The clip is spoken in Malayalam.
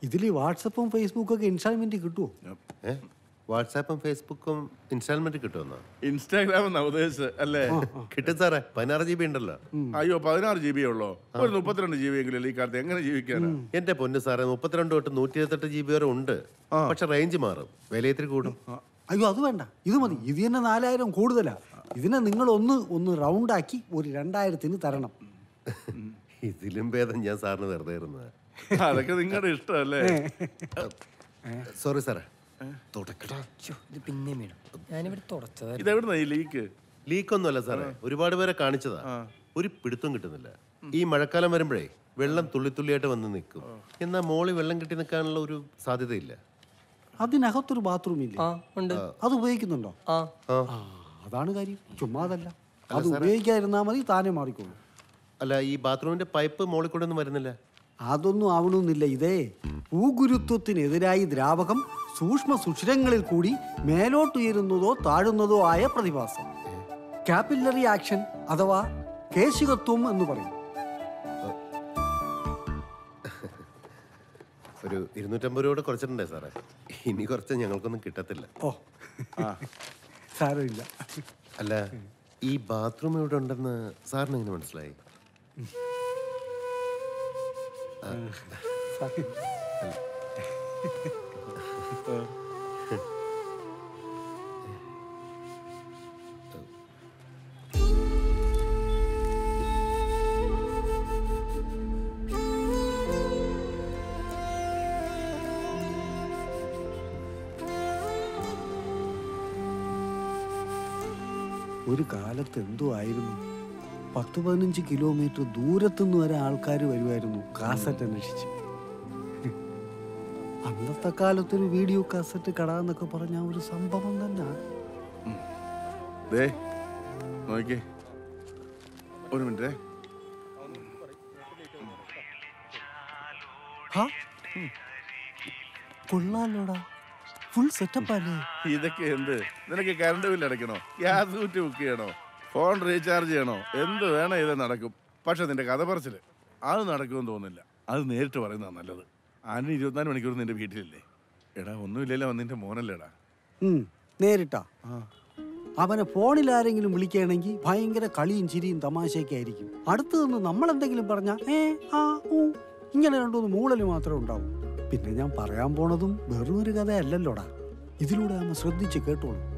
ഇതിൽ വാട്സപ്പും ഫേസ്ബുക്കും ഒക്കെ ഇൻസ്റ്റാൾമെന്റ് കിട്ടുമോ ഏ വാട്സാപ്പും ഫേസ്ബുക്കും ഇൻസ്റ്റാൾമെന്റ് കിട്ടുമെന്നോ ഇൻസ്റ്റാഗ്രാം എന്നാ ഉദ്ദേശിച്ചത് അല്ലേ കിട്ടും സാറേ പതിനാറ് ജി ബി ഉണ്ടല്ലോ അയ്യോ പതിനാറ് ജി ബി ഉള്ളോ ഒരു മുപ്പത്തിരണ്ട് ജി ബി എങ്കിലും ഈ കാലത്ത് എങ്ങനെ ജീവിക്കാനാ എന്റെ പൊന്ന് സാറേ മുപ്പത്തിരണ്ട് തൊട്ട് നൂറ്റി ഇരുപത്തെട്ട് ജി ബി വരെ ഉണ്ട് പക്ഷെ റേഞ്ച് മാറും വില ഇത്തിരി കൂടും അയ്യോ അത് വേണ്ട ഇത് മതി ഇത് തന്നെ നാലായിരം കൂടുതലാ ഇതിനെ നിങ്ങൾ ഒന്ന് ഒന്ന് റൗണ്ടാക്കി ഒരു രണ്ടായിരത്തിന് തരണം ഇതിലും ഭേദം ഞാൻ സാറിന് വെറുതെ ഇരുന്നത് അതൊക്കെ നിങ്ങളുടെ ഇഷ്ടമല്ലേ സോറി സാറേ തുടക്കടാ ശ്ശോ, ഇത് പിന്നെ വീണു ഞാനിവിടെ തുടച്ചതായിരുന്നു ഇതെവിടുന്ന ഈ ലീക്ക് ലീക്കൊന്നുമല്ല സാറേ ഒരുപാട് പേരെ കാണിച്ചതാ ഒരു പിടുത്തം കിട്ടുന്നില്ല ഈ മഴക്കാലം വരുമ്പോഴേ വെള്ളം തുള്ളി തുള്ളിയായിട്ട് വന്ന് നിൽക്കും എന്നാൽ മോളിൽ വെള്ളം കെട്ടി നിൽക്കാനുള്ള ഒരു സാധ്യതയില്ല അതിനകത്തൊരു ബാത്റൂം ഇല്ലേ ആ ഉണ്ട് അത് ഉപയോഗിക്കുന്നുണ്ടോ ആ ആ ആ അതാണ് കാര്യം ചുമ്മാതല്ല അത് ഉപയോഗിക്കാതിരുന്നാ മതി താനെ മാറിക്കോളൂ അല്ല ഈ ബാത്റൂമിന്റെ പൈപ്പ് മോളിൽ കൂടെ ഒന്നും വരുന്നില്ല അതൊന്നും ആവണമെന്നില്ല ഇതേ ഭൂഗുരുത്വത്തിനെതിരായി ദ്രാവകം സൂക്ഷ്മ സുഷിരങ്ങളിൽ കൂടി മേലോട്ടുയരുന്നതോ താഴുന്നതോ ആയ പ്രതിഭാസം കാപ്പില്ലറി ആക്ഷൻ അഥവാ കേശികത്വം എന്ന് പറയും ഒരു ഇരുന്നൂറ്റമ്പത് രൂപ കുറച്ചിട്ടുണ്ടേ സാറേ ഇനി കുറച്ച് ഞങ്ങൾക്കൊന്നും കിട്ടത്തില്ല ഓ സാരമില്ല അല്ല ഈ ബാത്റൂം ഇവിടെ ഉണ്ടെന്ന് സാറിന് എങ്ങനെ മനസ്സിലായി ഒരു കാലത്ത് എന്തോ ആയിരുന്നു പത്ത് പതിനഞ്ച് കിലോമീറ്റർ ദൂരത്തുനിന്ന് വരെ ആൾക്കാർ വരുമായിരുന്നു കാസറ്റ് അന്വേഷിച്ച് അന്നത്തെ കാലത്തൊരു വീഡിയോ കാസറ്റ് കട എന്നൊക്കെ പറഞ്ഞ ഒരു സംഭവം തന്നെ ദേ നോക്കിക്കേ ഒരു മിനിറ്റ് കൊള്ളാലോടാ ഫുൾ സെറ്റപ്പ് അല്ലേ ഇതൊക്കെ എന്ത് നിനക്ക് കറണ്ട് ബില്ല് അടയ്ക്കണോ ഗ്യാസ് കുറ്റി ബുക്ക് ചെയ്യണോ ഫോൺ റീചാർജ് ചെയ്യണോ എന്ത് വേണം ഇത് നടക്കും പക്ഷെ നിന്റെ കഥ പറച്ചില് അത് നടക്കുമെന്ന് തോന്നുന്നില്ല അത് നേരിട്ട് പറയുന്നതാണ് നല്ലത് ആനും ഇരുപത്തിനാല് മണിക്കൂർ നിന്റെ വീട്ടിലില്ലേ എടാ ഒന്നുമില്ലല്ലോ നിന്റെ മോനല്ലേടാ ഉം, നേരിട്ടാ അവനെ ഫോണിൽ ആരെങ്കിലും വിളിക്കുകയാണെങ്കിൽ ഭയങ്കര കളിയും ചിരിയും തമാശയൊക്കെ ആയിരിക്കും അടുത്ത് നിന്ന് നമ്മൾ എന്തെങ്കിലും പറഞ്ഞാൽ ഏ ആ ഊ ഇങ്ങനെ രണ്ടൂന്ന് മൂളല് മാത്രമേ ഉണ്ടാവൂ പിന്നെ ഞാൻ പറയാൻ പോണതും വെറും ഒരു കഥയല്ലല്ലോടാ ഇതിലൂടെ അവൻ ശ്രദ്ധിച്ച് കേട്ടോളൂ